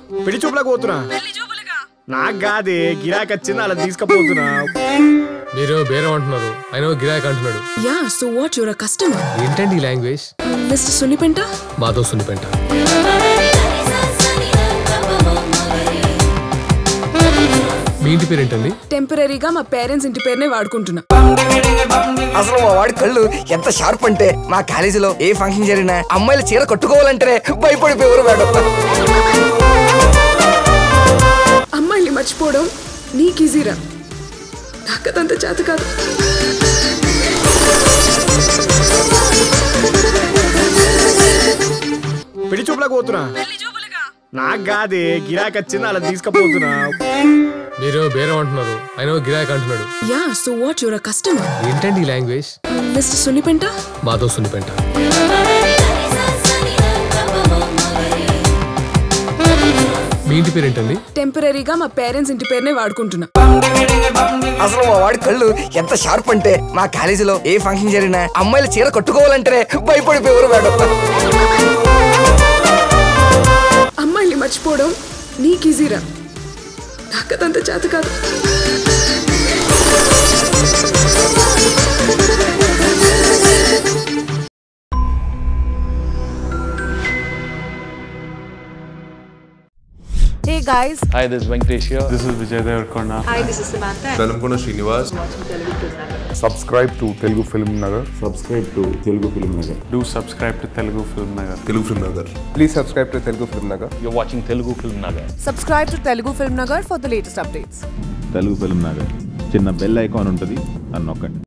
పెళ్లి చూపులకు పోతున్నా నాకు కాదే గిరాకి వచ్చింది అలా తీసుకుపోతున్నా మీరు బేరం అంటున్నారు ఆయన గిరాక్ అంటున్నాడు yeah so what your a customer ఏంటండి ఈ లాంగ్వేజ్ మిస్టర్ సున్నిపెంట మాతో సున్నిపెంట మీ ఇంటి పేరు ఏంటండి టెంపరీగా మా పేరెంట్స్ ఇంటి పేరునే వాడుకుంటున్నా అసలు మా వాడి కళ్ళు ఎంత షార్ప్ అంటే మా కాలేజీలో ఏ ఫంక్షన్ జరిగినా అమ్మాయిలు చీర కట్టుకోవాలంటేనే భయపడిపోయారు మేడం అమ్మాయిని మర్చిపోవడం నీకు ఈజీరా నాకదంత చేత కాదు పెళ్లి చూపులకు పోతున్నా నాకు కాదే గిరాకి వచ్చింది అలా తీసుకుపోతున్నా మీరు బేరం అంటున్నారు ఆయన గిరాక్ అంటున్నాడు yeah so what your a customer ఏంటండి ఈ లాంగ్వేజ్ మిస్టర్ సున్నిపెంట మాతో సున్నిపెంట మీ ఇంటి పేరు ఏంటండి టెంపరీగా మా పేరెంట్స్ ఇంటి పేరునే వాడుకుంటున్నా అసలు మా వాడి కళ్ళు ఎంత షార్ప్ అంటే మా కాలేజీలో ఏ ఫంక్షన్ జరిగినా అమ్మాయిలు చీర కట్టుకోవాలంటేనే భయపడిపోయారు మేడం అమ్మాయిని మర్చిపోవడం నీకు ఈజీరా నాకదంత చేత కాదు Hey guys, Hi, this is Venkatesh here. This is Vijay Devarkonda. Velankonda Srinivas subscribe to Telugu Film Nagar. subscribe to Telugu Film Nagar. Do subscribe to Telugu Film Nagar. Telugu film Nagar Please subscribe to Telugu Film Nagar. You're watching Telugu Film Nagar. subscribe to Telugu Film Nagar for the latest updates. Telugu film Nagar చిన్న bell icon ఉంటుంది అని నొక్కండి